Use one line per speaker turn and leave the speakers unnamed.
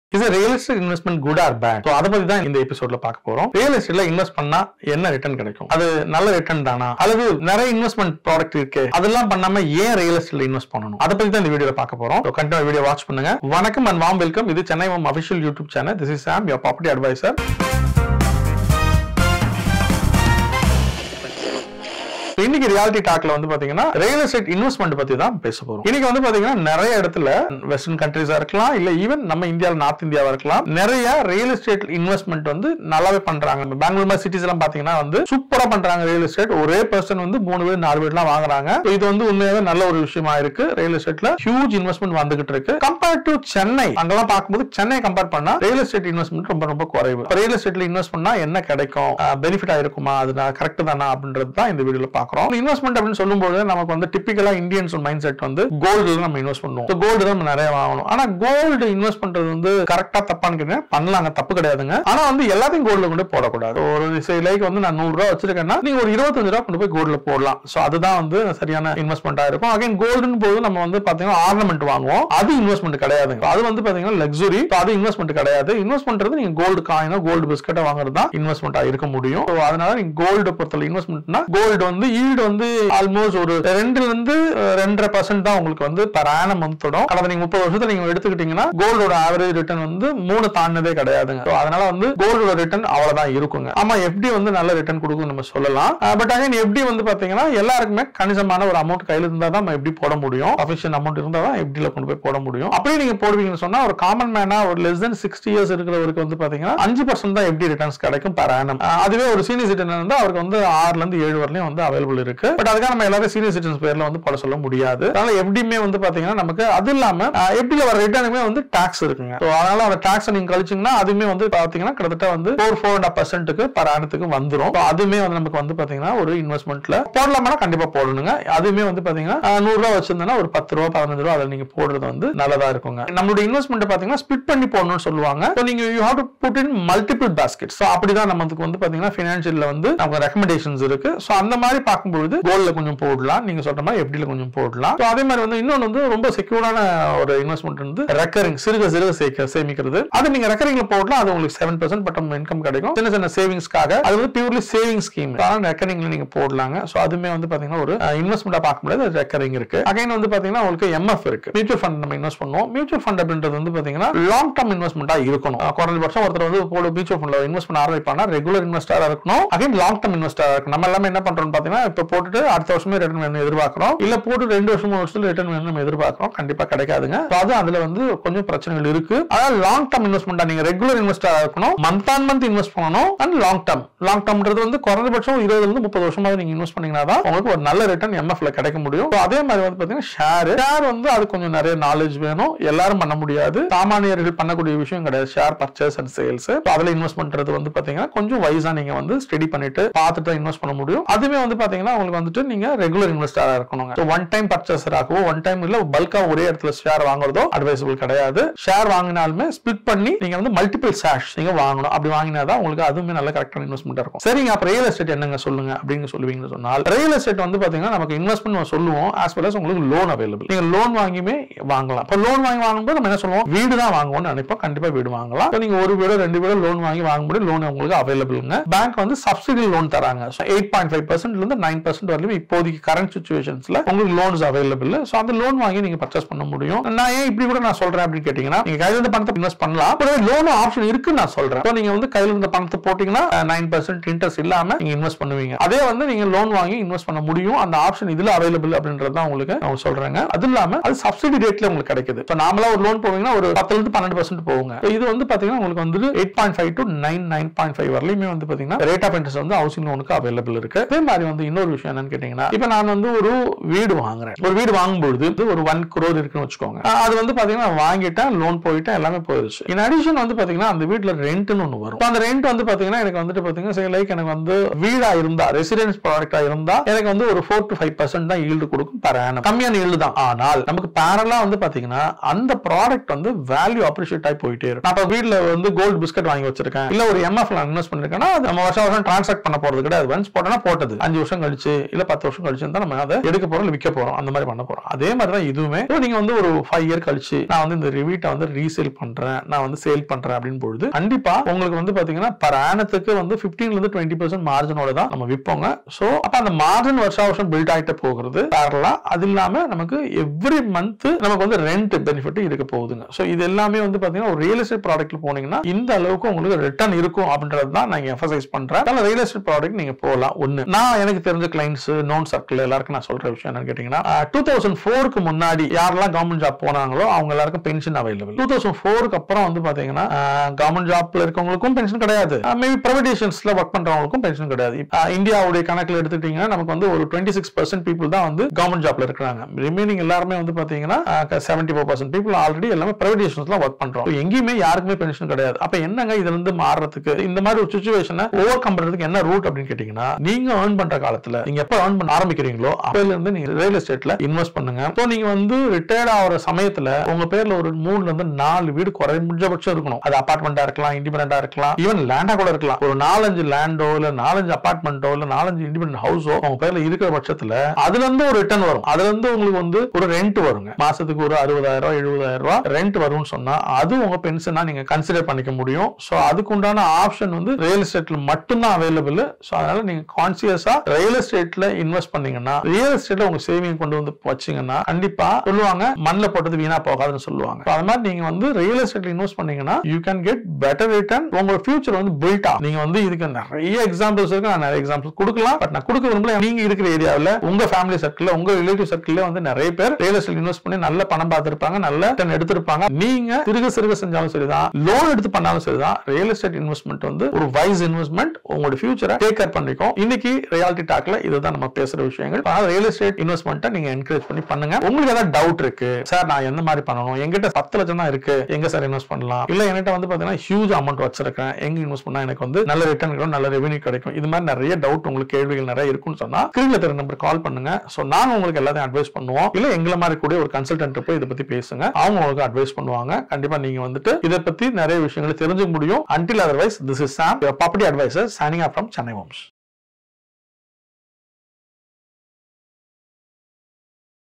இது real estate investment good or bad so அதை பத்தி தான் இந்த எபிசோட்ல பார்க்க போறோம் ரியல் எஸ்டேட்ல இன்வெஸ்ட் பண்ணா என்ன ரிட்டர்ன் கிடைக்கும் அது நல்ல ரிட்டர்ன் தானா அல்லது நிறைய இன்வெஸ்ட்மெண்ட் ப்ராடக்ட் இருக்கு அதெல்லாம் பண்ணாம ஏன் ரியல் எஸ்டேட்ல இன்வெஸ்ட் பண்ணணும் அதை பத்தி தான் இந்த வீடியோல பார்க்க போறோம் கண்டிப்பா வீடியோ வாட்ச் பண்ணுங்க வணக்கம் அண்ட் வாம் வெல்கம் இது Chennai home official YouTube channel this is Sam your property adviser இன்னைக்கு ரியாலிட்டி டாக்ல வந்து பாத்தீங்கன்னா ரியல் எஸ்டேட் இன்வெஸ்ட்மெண்ட் பத்தி தான் பேச போறோம் இன்னைக்கு வந்து பாத்தீங்கன்னா நிறைய இடத்துல வெஸ்டர்ன் கண்ட்ரீஸா இருக்கலாம் இல்ல ஈவன் நம்ம இந்தியாவில் நார்த் இந்தியாவா இருக்கலாம் நிறைய ரியல் எஸ்டேட் இன்வெஸ்ட்மெண்ட் வந்து நல்லாவே பண்றாங்க நம்ம பெங்களூர் மாதிரி சிட்டிஸ் எல்லாம் பாத்தீங்கன்னா வந்து சூப்பரா பண்றாங்க ரியல் எஸ்டேட் ஒரே பர்சன் வந்து மூணு வீடு நாலு வீடுலாம் வாங்குறாங்க So இது வந்து உண்மையாவே நல்ல ஒரு விஷயமா இருக்கு ரியல் எஸ்டேட்ல ஹியூஜ் இன்வெஸ்ட்மெண்ட் வந்துகிட்டு இருக்கு கம்பேர் டு சென்னை அங்கெல்லாம் பார்க்கும்போது சென்னை கம்பேர் பண்ணா ரியல் எஸ்டேட் இன்வெஸ்ட்மெண்ட் ரொம்ப ரொம்ப குறைவு ரியல் எஸ்டேட்ல இன்வெஸ்ட் பண்ணா என்ன கிடைக்கும் பெனிஃபிட் இருக்குமா அது கரெக்ட் தானா அப்படின்றது தான் இந்த வீடியோல பாக்குறோம் இன்வெஸ்ட்மெண்ட் அப்படின்னு சொல்லும்போது நமக்கு வந்து டிப்பிக்கலா இந்தியன்ஸ் மைண்ட் செட் வந்து கோல்டுல நம்ம இன்வெஸ்ட் பண்ணுவோம் கோல்டு தான் நம்ம நிறைய வாங்கணும் ஆனா கோல்டு இன்வெஸ்ட் பண்றது வந்து கரெக்டா தப்பான்னு கேட்டீங்கன்னா பண்ணலாங்க தப்பு கிடையாதுங்க ஆனா வந்து எல்லாத்தையும் கோல்டுல கொண்டு போய் போடக்கூடாது ஒரு லைக் வந்து நான் நூறு ரூபா வச்சிருக்கேன்னா நீங்க ஒரு இருபத்தஞ்சு ரூபா கொண்டு போய் கோல்டுல போடலாம் சோ அதுதான் வந்து சரியான இன்வெஸ்ட்மெண்டா இருக்கும் அகைன் கோல்டுன்னு போது நம்ம வந்து பாத்தீங்கன்னா ஆர்னமெண்ட் வாங்குவோம் அது இன்வெஸ்ட்மெண்ட் கிடையாதுங்க அது வந்து பாத்தீங்கன்னா லக்ஸுரி அது இன்வெஸ்ட்மெண்ட் கிடையாது இன்வெஸ்ட் பண்றது நீங்க கோல்டு காயினோ கோல்டு பிஸ்கட்டை வாங்குறது தான் இன்வெஸ்ட்மெண்டா இருக்க முடியும் So, அதனால நீங்க கோல்டு பொறுத்தவரை இன்வெஸ்ட்மெண்ட்னா கோல்டு வந்து ஈல்டு வந்து ஆல்மோஸ்ட் ஒரு ரெண்டுல இருந்து அஹ், ரெண்டரை பர்சன்ட் தான் உங்களுக்கு வந்து பர் ஆனம் வந்து தொடும் கடந்த நீங்க முப்பது வருஷத்துல நீங்க எடுத்துக்கிட்டீங்கன்னா கோல்டோட ஆவரேஜ் ரிட்டர்ன் வந்து மூணு தாண்டினதே கிடையாதுங்க So, அதனால வந்து கோல்டோட ரிட்டர்ன் அவ்வளவுதான் இருக்குங்க ஆமா எப்படி வந்து நல்ல ரிட்டர்ன் கொடுக்கும் நம்ம சொல்லலாம் பட் அகைன் எப்படி வந்து பாத்தீங்கன்னா எல்லாருக்குமே கணிசமான ஒரு அமௌண்ட் கையில இருந்தா தான் நம்ம எப்படி போட முடியும் சஃபிஷியன் அமௌண்ட் இருந்தா தான் எப்படில கொண்டு போய் போட முடியும் அப்படியே நீங்க போடுவீங்கன்னு சொன்னா ஒரு காமன் மேனா ஒரு லெஸ் தென் சிக்ஸ்டி இயர்ஸ் இருக்கிறவருக்கு வந்து பாத்தீங்கன்னா அஞ்சு பர்சன்ட் தான் எப்படி ரிட்டர்ன்ஸ் கிடைக்கும் per annum. அஹ் அதுவே ஒரு சீனியர் சிட்டிசன் வந்து அவருக்கு வந்து ஆறுல இருந்து ஏழு வரலையும் வந்து அவைலபிள் இருக்கு பட் அதுக்காக நம்ம எல்லாரும் சீனியர் சிட்டிசன்ஸ் பேர்ல வந்து போட சொல்ல முடியாது அதனால எப்படியுமே வந்து பாத்தீங்கன்னா நமக்கு அது இல்லாம எப்படில வர ரிட்டர்னுமே வந்து டாக்ஸ் இருக்குங்க So, அதனால அந்த டாக்ஸ் நீங்க கழிச்சீங்கன்னா அதுவுமே வந்து பாத்தீங்கன்னா கிட்டத்தட்ட வந்து ஃபோர் ஃபோர் அண்ட் பர்சன்ட்டுக்கு பர் ஆனத்துக்கு வந்துரும் So, அதுவுமே வந்து நமக்கு வந்து பாத்தீங்கன்னா ஒரு இன்வெஸ்ட்மெண்ட்ல போடலாமா கண்டிப்பா போடணுங்க அதுவுமே வந்து பாத்தீங்கன்னா அஹ், நூறு ரூபா வச்சிருந்தா ஒரு பத்து ரூபா பதினஞ்சு ரூபா அதில் நீங்க போடுறது வந்து நல்லதா இருக்குங்க நம்மளுடைய இன்வெஸ்ட்மெண்ட் பாத்தீங்கன்னா ஸ்பிட் பண்ணி போடணும்னு சொல்லுவாங்க So, நீங்க you have to put in multiple basket so அப்படிதான் நமக்கு வந்து பாத்தீங்கன்னா ஃபினான்ஷியல்ல வந்து நமக்கு ரெக்கமெண்டேஷன்ஸ் இருக்கு ஸோ அந்த மாதிரி பார்க்கும்பொழுது கோல்ட்ல கொஞ்சம் போடலாம் நீங்க சொல்ற மாதிரி எப்படில கொஞ்சம் போடலாம் So, அதே மாதிரி வந்து இன்னொன்று வந்து ரொம்ப செக்யூரான ஒரு இன்வெஸ்ட்மெண்ட் வந்து ரெக்கரிங் சிறுக சிறுக சேர்க்க சேமிக்கிறது அது நீங்க ரெக்கரிங்ல போடலாம் அது உங்களுக்கு செவன் பர்சன்ட் பட்டம் இன்கம் கிடைக்கும் சின்ன சின்ன சேவிங்ஸ்க்காக அது வந்து பியூர்லி சேவிங் ஸ்கீம் ரெக்கரிங்ல நீங்க போடலாங்க ஸோ அதுமே வந்து பாத்தீங்கன்னா ஒரு இன்வெஸ்ட்மெண்டா பார்க்க முடியாது ரெக்கரிங் இருக்கு அகைன் வந்து பாத்தீங்கன்னா உங்களுக்கு எம்எஃப் இருக்கு மியூச்சுவல் ஃபண்ட் நம்ம இன்வெஸ்ட் பண்ணுவோம் மியூச்சுவல் ஃபண்ட் அப்படின்றது வந்து பாத்தீங்கன்னா லாங் டர்ம் இன்வெஸ்ட்மெண்டா இருக்கணும் அஹ் குறைஞ்சபட்சம் ஒருத்தர் வந்து போல மியூச்சுவல் ஃபண்ட்ல இன்வெஸ்ட் பண்ண ஆரம்பிப்பானா ரெகுலர் இன்வெஸ்டரா இருக்கணும் அகைன் லாங் டர்ம் இன்வெஸ்டரா இருக்கணும் நம்ம எல்லாமே என்ன பண்றோம் பாத்தீங்கன்னா இப்ப போட்டுட்டு அடுத்த வருஷமே ரிட்டர்ன் வேணும் எதிர்பார்க்கிறோம் இல்ல போட்டு ரெண்டு வருஷம் மூணு வருஷத்துல ரிட்டர்ன் வேணும் நம்ம எதிர்பார்க்கிறோம் கண்டிப்பா கிடைக்காதுங்க So அது அதுல வந்து கொஞ்சம் பிரச்சனைகள் இருக்கு அதாவது லாங் டர்ம் இன்வெஸ்ட்மெண்டா நீங்க ரெகுலர் இன்வெஸ்டரா இருக்கணும் மந்த் ஆன் மந்த் இன்வெஸ்ட் பண்ணணும் அண்ட் லாங் டர்ம் லாங் டர்ம்ன்றது வந்து குறைஞ்சபட்சம் இருபதுல இருந்து முப்பது வருஷமாவது நீங்க இன்வெஸ்ட் பண்ணீங்கன்னா தான் உங்களுக்கு ஒரு நல்ல ரிட்டர்ன் எம்எஃப்ல கிடைக்க முடியும் So அதே மாதிரி வந்து பாத்தீங்கன்னா ஷேர் ஷேர் வந்து அது கொஞ்சம் நிறைய நாலேஜ் வேணும் எல்லாரும் பண்ண முடியாது சாமானியர்கள் பண்ணக்கூடிய விஷயம் கிடையாது ஷேர் பர்ச்சேஸ் அண்ட் சேல்ஸ் அதுல இன்வெஸ்ட் பண்றது வந்து பாத்தீங்கன்னா கொஞ்சம் வைஸா நீங்க வந்து ஸ்டடி பண்ணிட்டு பார்த்துட்டு இன்வெஸ்ட் பண்ண முடியும் அதுவே வந்து பாத்தீங்கன்னா உங்களுக்கு வந்துட்டு நீங்க ரெகுலர் இன்வெஸ்டரா இருக்கணும் ஒன் டைம் பர்ச்சேசர் ஆகவோ ஒன் டைம் இல்ல பல்கா ஒரே இடத்துல ஷேர் வாங்குறதோ அட்வைசபிள் கிடையாது ஷேர் வாங்கினாலுமே ஸ்பிட் பண்ணி நீங்க வந்து மல்டிபிள் ஷேர்ஸ் நீங்க வாங்கணும் அப்படி வாங்கினாதான் உங்களுக்கு அதுவுமே நல்ல கரெக்டான இன்வெஸ்ட்மெண்ட் இருக்கும் சரிங்க அப்ப ரியல் எஸ்டேட் என்னங்க சொல்லுங்க அப்படின்னு சொல்லுவீங்கன்னு சொன்னால் ரியல் எஸ்டேட் வந்து பாத்தீங்கன்னா நமக்கு இன்வெஸ்ட்மெண்ட் நம்ம சொல்லுவோம் ஆஸ் வெல் as உங்களுக்கு லோன் அவைலபிள் நீங்க லோன் வாங்கியுமே வாங்கலாம் இப்போ லோன் வாங்கி வாங்கும்போது நம்ம என்ன சொல்லுவோம் வீடு தான் வாங்குவோம்னு நினைப்போம் கண்டிப்பா வீடு வாங்கலாம் So, நீங்க ஒரு வீடோ ரெண்டு வீடோ லோன் வாங்கி வாங்கும்போது லோன் உங்களுக்கு அவைலபிள்ங்க பேங்க் வந்து சப்சிடி லோன் தராங்க எயிட் பாயிண்ட் ஃபைவ் பர்சன்ட்ல இருந்து நைன் பர்சன்ட் வரையும் இப்போதைக்கு கரண்ட் சுச்சுவேஷன்ஸ்ல உங்களுக்கு லோன்ஸ் அவைலபிள் ஸோ அந்த லோன் வாங்கி நீங்க பர்ச்சேஸ் பண்ண முடியும் நான் ஏன் இப்படி கூட நான் சொல்றேன் அப்படின்னு கேட்டீங்கன்னா நீங்க கையில இருந்த பணத்தை இன்வெஸ்ட் பண்ணலாம் லோன் ஆப்ஷன் இருக்குன்னு நான் சொல்றேன் So, நீங்க வந்து கையில இருந்த பணத்தை போட்டீங்கன்னா நைன் பர்சன்ட் இன்ட்ரெஸ்ட் இல்லாம நீங்க இன்வெஸ்ட் பண்ணுவீங்க அதே வந்து நீங்க லோன் வாங்கி இன்வெஸ்ட் பண்ண முடியும் அந்த ஆப்ஷன் இதுல அவைலபிள் அப்படின்றது தான் உங்களுக்கு நான் சொல்றேங்க அது இல்லாம அது சப்சிடி ரேட்ல உங்களுக்கு கிடைக்குது இப்போ நாமளா ஒரு லோன் போவீங்கன்னா ஒரு பத்துல இருந்து பன்னெண்டு பர்சன்ட் போகுங்க So, இது வந்து பாத்தீங்கன்னா உங்களுக்கு வந்து eight point five to nine nine point five வரலையுமே வந்து பாத்தீங்கன்னா ரேட் ஆஃப் இன்ட்ரெஸ்ட் வந்து ஹவுசிங் லோனுக்கு அவைலபிள் இருக்கு அதே மாதிரி வந்து இன்னொரு விஷயம் என்னன்னு கேட்டீங்கன்னா இப்போ நான் வந்து ஒரு வீடு வாங்குறேன் ஒரு வீடு வாங்கும்பொழுது இது ஒரு ஒன் crore இருக்குன்னு வச்சுக்கோங்க அஹ் அது வந்து பாத்தீங்கன்னா நான் வாங்கிட்டேன் லோன் போயிட்டேன் எல்லாமே போயிருச்சு இன் அடிஷன் வந்து பாத்தீங்கன்னா அந்த வீட்டுல ரெண்ட்னு ஒன்று வரும் இப்ப அந்த ரெண்ட் வந்து பாத்தீங்கன்னா எனக்கு வந்துட்டு பாத்தீங்கன்னா சரி லைக் எனக்கு வந்து வீடா இருந்தா ரெசிடென்ஸ் ப்ராடக்டா இருந்தா எனக்கு வந்து ஒரு ஃபோர் டு ஃபைவ் பர்சன்ட் தான் ஈல்டு கொடுக்கும் per annum கம்மியான ஈல்டு தான் ஆனால் நமக்கு பேரலா வந்து பாத்தீங்கன்னா அந்த ப்ராடக்ட் வந்து வேல்யூ அப்ரிஷியேட் ஆகி போயிட்டே இருக்கும் நான் இப்ப வீட்ல வந்து கோல்டு பிஸ்கட் வாங்கி வச்சிருக்கேன் இல்ல ஒரு எம்எஃப் நான் இன்வெஸ்ட் பண்ணிருக்கேன்னா அது நம்ம வருஷம் வருஷம் டிரான்சாக்ட் பண்ண போறது கிடையாது ஒன்ஸ் போட்டனா போட்டது அஞ்சு வருஷம் கழிச்சு கழிச்சு இல்ல பத்து வருஷம் கழிச்சு தான் நம்ம அதை எடுக்க போறோம் இல்ல விற்க போறோம் அந்த மாதிரி பண்ண போறோம் அதே மாதிரி தான் இதுவுமே இப்போ நீங்க வந்து ஒரு ஃபைவ் இயர் கழிச்சு நான் வந்து இந்த ரிவீட்டை வந்து ரீசேல் பண்றேன் நான் வந்து சேல் பண்றேன் அப்படின்னு பொழுது கண்டிப்பா உங்களுக்கு வந்து பாத்தீங்கன்னா பர் ஆனத்துக்கு வந்து 15 ல இருந்து டுவெண்ட்டி பர்சன்ட் மார்ஜினோட தான் நம்ம விற்போங்க சோ அப்ப அந்த மார்ஜின் வருஷா வருஷம் பில்ட் ஆகிட்டு போகிறது பேரலா அது இல்லாம நமக்கு எவ்ரி மந்த் நமக்கு வந்து ரெண்ட் பெனிஃபிட் இருக்க போகுதுங்க சோ இது எல்லாமே வந்து பாத்தீங்கன்னா ஒரு ரியல் எஸ்டேட் ப்ராடக்ட்ல போனீங்கன்னா இந்த அளவுக்கு உங்களுக்கு ரிட்டர்ன் இருக்கும் அப்படின்றது தான் நான் எஃபசைஸ் பண்றேன் அதனால ரியல் எஸ்டேட் ப்ராடக்ட் நீங்க போகலாம் ஒண்ணு நான் எனக்கு தெரிஞ்ச கிளைண்ட்ஸ் நோன் சர்க்கிள் எல்லாருக்கும் நான் சொல்ற விஷயம் என்னன்னு கேட்டீங்கன்னா டூ தௌசண்ட் ஃபோருக்கு முன்னாடி யாரெல்லாம் கவர்மெண்ட் ஜாப் போனாங்களோ அவங்க எல்லாருக்கும் பென்ஷன் அவைலபிள் டூ தௌசண்ட் ஃபோருக்கு அப்புறம் வந்து பாத்தீங்கன்னா கவர்மெண்ட் ஜாப்ல இருக்கவங்களுக்கும் பென்ஷன் கிடையாது மேபி பிரைவேடேஷன்ஸ்ல ஒர்க் பண்றவங்களுக்கும் பென்ஷன் கிடையாது இப்ப, ஆஹ், இந்தியாவுடைய கணக்குல எடுத்துட்டீங்கன்னா நமக்கு வந்து ஒரு டுவெண்ட்டி சிக்ஸ் பர்சன்ட் பீப்புள் தான் வந்து கவர்மெண்ட் ஜாப்ல இருக்கிறாங்க ரிமைனிங் எல்லாருமே வந்து பாத்தீங்கன்னா seventy four percent people already எல்லாமே பிரைவேடேஷன்ஸ்ல ஒர்க் பண்றோம் So, எங்கேயுமே யாருக்குமே பென்ஷன் கிடையாது அப்ப என்னங்க இதுல இருந்து மாறுறதுக்கு இந்த மாதிரி ஒரு சுச்சுவேஷனை ஓவர் கம் பண்றதுக்கு என்ன ரூட் அப்படின்னு கேட்டீங்கன்னா நீங்க ஏர்ன் பண்ற காலத்துல நீங்க எப்ப ஏர்ன் பண்ண ஆரம்பிக்கிறீங்களோ அப்பல இருந்து நீங்க ரியல் எஸ்டேட்ல இன்வெஸ்ட் பண்ணுங்க ஸோ நீங்க வந்து ரிட்டையர்ட் ஆகிற சமயத்துல உங்க பேர்ல ஒரு மூணுல இருந்து நாலு வீடு குறைஞ்சபட்சம் இருக்கணும் அது அபார்ட்மெண்டா இருக்கலாம் இண்டிபெண்டா இருக்கலாம் ஈவன் லேண்டா கூட இருக்கலாம் ஒரு நாலஞ்சு லேண்டோ இல்ல நாலஞ்சு அபார்ட்மெண்ட்டோ இல்ல நாலஞ்சு இண்டிபெண்டன்ட் ஹவுஸோ உங்க பேர்ல இருக்கிற பட்சத்துல அதுல இருந்து ஒரு ரிட்டர்ன் வரும் அதுல இருந்து உங்களுக்கு வந்து ஒரு ரெண்ட் வருங்க மாசத்துக்கு ஒரு அறுபதாயிரம் ரூபாய் எழுபதாயிரம் ரூபாய் ரெண்ட் வரும்னு சொன்னா அது உங்க பென்ஷனா நீங்க கன்சிடர் பண்ணிக்க முடியும் சோ அதுக்கு உண்டான ஆப்ஷன் வந்து ரியல் எஸ்டேட்ல மட்டும்தான் அவைலபிள் சோ அதனால நீங்க கான்சியஸா ரியல் எஸ்டேட்ல இன்வெஸ்ட் பண்ணீங்கன்னா ரியல் எஸ்டேட்ல உங்க சேவிங் கொண்டு வந்து வச்சீங்கன்னா கண்டிப்பா சொல்லுவாங்க மண்ணில் போட்டது வீணா போகாதுன்னு சொல்லுவாங்க So, அது மாதிரி நீங்க வந்து ரியல் எஸ்டேட்ல இன்வெஸ்ட் பண்ணீங்கன்னா you can get better return உங்களோட ஃபியூச்சர் வந்து பில்ட் ஆகும் நீங்க வந்து இதுக்கு நிறைய எக்ஸாம்பிள்ஸ் இருக்கு நான் நிறைய எக்ஸாம்பிள்ஸ் கொடுக்கலாம் பட் நான் கொடுக்க விரும்பல நீங்க இருக்கிற ஏரியாவில் உங்க ஃபேமிலி சர்க்கிள் உங்க ரிலேட்டிவ் சர்க்கிள்ல வந்து நிறைய பேர் ரியல் எஸ்டேட் இன்வெஸ்ட் பண்ணி நல்ல பணம் பார்த்திருப்பாங்க நல்ல ரிட்டர்ன் எடுத்திருப்பாங்க நீங்க சிறுக சிறுக செஞ்சாலும் சரிதான் லோன் எடுத்து பண்ணாலும் சரிதான் ரியல் எஸ்டேட் இன்வெஸ்ட்மெண்ட் வந்து ஒரு வைஸ் இன்வெஸ்ட்மெண்ட் உங்களோட ஃபியூச்சரை டேக் கேர் பண்ணிக்கும் இன்னைக்கு ரியாலிட்டி டாக்ல இதுதான் நம்ம பேசுற விஷயங்கள் அதனால ரியல் எஸ்டேட் இன்வெஸ்ட்மெண்ட்டை நீங்க என்கரேஜ் பண்ணி பண்ணுங்க உங்களுக்கு ஏதாவது டவுட் இருக்கு சார் நான் எந்த மாதிரி பண்ணணும் எங்கிட்ட பத்து லட்சம் தான் இருக்கு எங்க சார் இன்வெஸ்ட் பண்ணலாம் இல்ல என்கிட்ட வந்து பாத்தீங்கன்னா ஹியூஜ் அமௌண்ட் வச்சிருக்கேன் எங்க இன்வெஸ்ட் பண்ணா எனக்கு வந்து நல்ல ரிட்டர்ன் கிடைக்கும் நல்ல ரெவன்யூ கிடைக்கும் இது மாதிரி நிறைய டவுட் உங்களுக்கு கேள்விகள் நிறைய இருக்குன்னு சொன்னா ஸ்கிரீன்ல தெரிய நம்பர் கால் பண்ணுங்க சோ நாங்க உங்களுக்கு எல்லாத்தையும் அட்வைஸ் பண்ணுவோம் இல்ல எங்களை மாதிரி கூட ஒரு கன்சல்டன்ட் போய் இதை பத்தி பேசுங்க அவங்க உங்களுக்கு அட்வைஸ் பண்ணுவாங்க கண்டிப்பா நீங்க வந்துட்டு இதை பத்தி நிறைய விஷயங்களை தெரிஞ்சுக்க முடியும் until otherwise this is Sam property advisor signing off from Chennai Holmes